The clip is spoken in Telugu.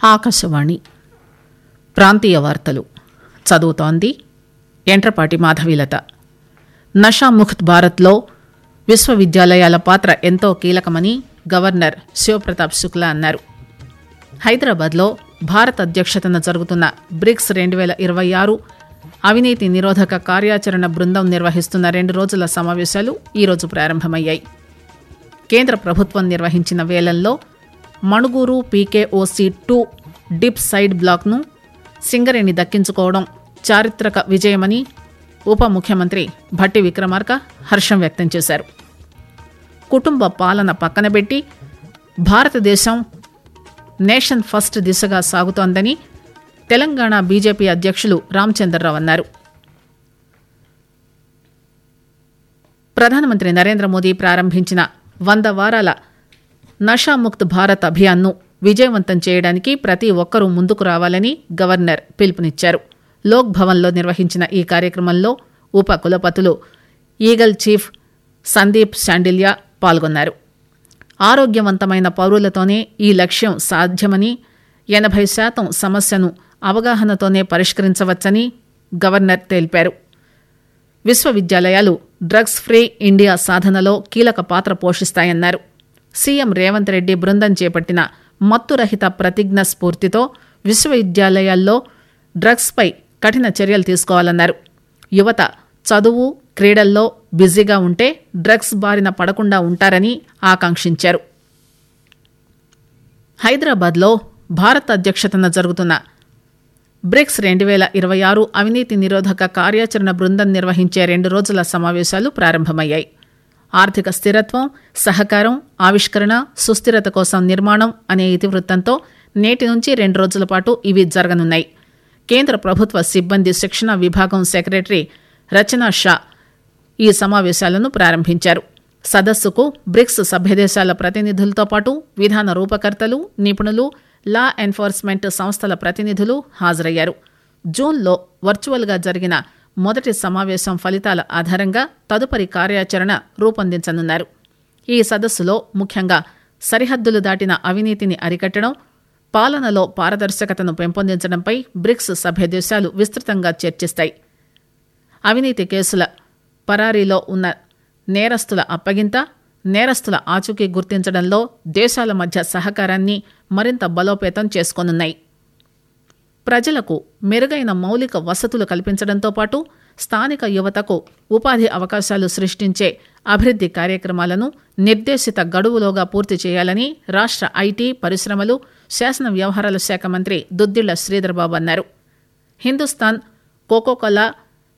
ఆకాశవాణి ప్రాంతీయ వార్తలు చదువుతోంది ఎంట్రపాటి మాధవీలత నషాముక్త్ భారత్లో విశ్వవిద్యాలయాల పాత్ర ఎంతో కీలకమని గవర్నర్ శివప్రతాప్ శుక్లా అన్నారు హైదరాబాద్లో భారత్ అధ్యక్షతన జరుగుతున్న బ్రిక్స్ రెండు వేల ఇరవై ఆరు అవినీతి నిరోధక కార్యాచరణ బృందం నిర్వహిస్తున్న రెండు రోజుల సమావేశాలు ఈరోజు ప్రారంభమయ్యాయి కేంద్ర ప్రభుత్వం నిర్వహించిన వేలంలో Manuguru PKOC two dip side బ్లాక్ను సింగరేణి దక్కించుకోవడం చారిత్రక విజయమని ఉప ముఖ్యమంత్రి భట్టి విక్రమార్క హర్షం వ్యక్తం చేశారు కుటుంబ పాలన పక్కనబెట్టి భారతదేశం నేషన్ ఫస్ట్ దిశగా సాగుతోందని తెలంగాణ బీజేపీ అధ్యక్షులు రామచంద్రరావు అన్నారు ప్రధానమంత్రి నరేంద్ర మోదీ ప్రారంభించిన వంద వారాల నషాముక్త్ భారత్ అభియాన్ను విజయవంతం చేయడానికి ప్రతి ఒక్కరూ ముందుకు రావాలని గవర్నర్ పిలుపునిచ్చారు లోక్ భవన్లో నిర్వహించిన ఈ కార్యక్రమంలో ఉప కులపతులు ఈగల్ చీఫ్ సందీప్ శాండిల్యా పాల్గొన్నారు ఆరోగ్యవంతమైన పౌరులతోనే ఈ లక్ష్యం సాధ్యమని ఎనభై శాతం సమస్యను అవగాహనతోనే పరిష్కరించవచ్చని గవర్నర్ తెలిపారు విశ్వవిద్యాలయాలు డ్రగ్స్ ఫ్రీ ఇండియా సాధనలో కీలక పాత్ర పోషిస్తాయన్నారు సీఎం రేవంత్ రెడ్డి బృందం చేపట్టిన మత్తురహిత ప్రతిజ్ఞ స్ఫూర్తితో విశ్వవిద్యాలయాల్లో డ్రగ్స్పై కఠిన చర్యలు తీసుకోవాలన్నారు యువత చదువు క్రీడల్లో బిజీగా ఉంటే డ్రగ్స్ బారిన పడకుండా ఉంటారని ఆకాంక్షించారు హైదరాబాద్లో భారత్ అధ్యక్షతన జరుగుతున్న బ్రిక్స్ రెండు వేల ఇరవై ఆరు అవినీతి నిరోధక కార్యాచరణ బృందం నిర్వహించే రెండు రోజుల సమావేశాలు ప్రారంభమయ్యాయి ఆర్థిక స్థిరత్వం సహకారం ఆవిష్కరణ సుస్థిరత కోసం నిర్మాణం అనే ఇతివృత్తంతో నేటి నుంచి రెండు రోజుల పాటు ఇవి జరగనున్నాయి కేంద్ర ప్రభుత్వ సిబ్బంది శిక్షణ విభాగం సెక్రటరీ రచనా షా ఈ సమావేశాలను ప్రారంభించారు సదస్సుకు బ్రిక్స్ సభ్యదేశాల ప్రతినిధులతో పాటు విధాన రూపకర్తలు నిపుణులు లా ఎన్ఫోర్స్మెంట్ సంస్థల ప్రతినిధులు హాజరయ్యారు జూన్లో వర్చువల్గా జరిగిన మొదటి సమావేశం ఫలితాల ఆధారంగా తదుపరి కార్యాచరణ రూపొందించనున్నారు ఈ సదస్సులో ముఖ్యంగా సరిహద్దులు దాటిన అవినీతిని అరికట్టడం పాలనలో పారదర్శకతను పెంపొందించడంపై బ్రిక్స్ సభ్యదేశాలు విస్తృతంగా చర్చిస్తాయి అవినీతి కేసుల పరారీలో ఉన్న నేరస్తుల అప్పగింత నేరస్తుల ఆచూకీ గుర్తించడంలో దేశాల మధ్య సహకారాన్ని మరింత బలోపేతం చేసుకోనున్నాయి ప్రజలకు మెరుగైన మౌలిక వసతులు కల్పించడంతో పాటు స్థానిక యువతకు ఉపాధి అవకాశాలు సృష్టించే అభివృద్ది కార్యక్రమాలను నిర్దేశిత గడువులోగా పూర్తి చేయాలని రాష్ట్ర ఐటీ పరిశ్రమలు శాసన వ్యవహారాల శాఖ మంత్రి దుద్దిళ్ల శ్రీధర్బాబు అన్నారు హిందుస్థాన్ కోకోకోలా